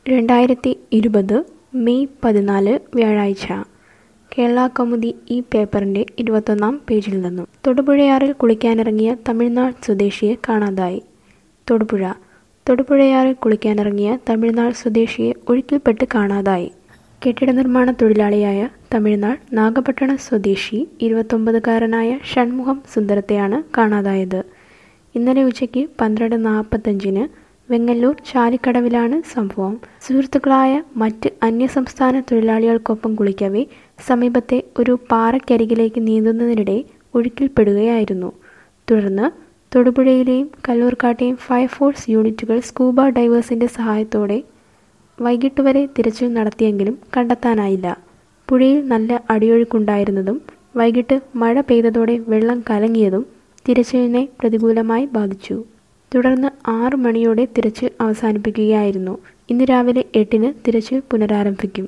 രണ്ടായിരത്തി ഇരുപത് മെയ് പതിനാല് വ്യാഴാഴ്ച കേരള കൗമുദി ഈ പേപ്പറിന്റെ ഇരുപത്തൊന്നാം പേജിൽ നിന്നും തൊടുപുഴയാറിൽ കുളിക്കാനിറങ്ങിയ തമിഴ്നാട് സ്വദേശിയെ കാണാതായി തൊടുപുഴ തൊടുപുഴയാറിൽ കുളിക്കാനിറങ്ങിയ തമിഴ്നാട് സ്വദേശിയെ ഒഴുക്കിൽപ്പെട്ട് കാണാതായി കെട്ടിട നിർമ്മാണ തൊഴിലാളിയായ തമിഴ്നാട് നാഗപട്ടണം സ്വദേശി ഇരുപത്തൊമ്പതുകാരനായ ഷൺമുഖം സുന്ദരത്തെയാണ് കാണാതായത് ഇന്നലെ ഉച്ചയ്ക്ക് പന്ത്രണ്ട് നാൽപ്പത്തഞ്ചിന് വെങ്ങല്ലൂർ ചാലിക്കടവിലാണ് സംഭവം സുഹൃത്തുക്കളായ മറ്റ് അന്യസംസ്ഥാന തൊഴിലാളികൾക്കൊപ്പം കുളിക്കവേ സമീപത്തെ ഒരു പാറയ്ക്കരികിലേക്ക് നീന്തുന്നതിനിടെ ഒഴുക്കിൽപ്പെടുകയായിരുന്നു തുടർന്ന് തൊടുപുഴയിലെയും കല്ലൂർക്കാട്ടെയും ഫയർഫോഴ്സ് യൂണിറ്റുകൾ സ്കൂബ ഡൈവേഴ്സിന്റെ സഹായത്തോടെ വൈകിട്ട് വരെ തിരച്ചിൽ നടത്തിയെങ്കിലും കണ്ടെത്താനായില്ല പുഴയിൽ നല്ല അടിയൊഴുക്കുണ്ടായിരുന്നതും വൈകിട്ട് മഴ പെയ്തതോടെ വെള്ളം കലങ്ങിയതും തിരച്ചിലിനെ പ്രതികൂലമായി ബാധിച്ചു തുടർന്ന് ആറു മണിയോടെ തിരച്ചിൽ അവസാനിപ്പിക്കുകയായിരുന്നു ഇന്ന് രാവിലെ എട്ടിന് തിരച്ചിൽ പുനരാരംഭിക്കും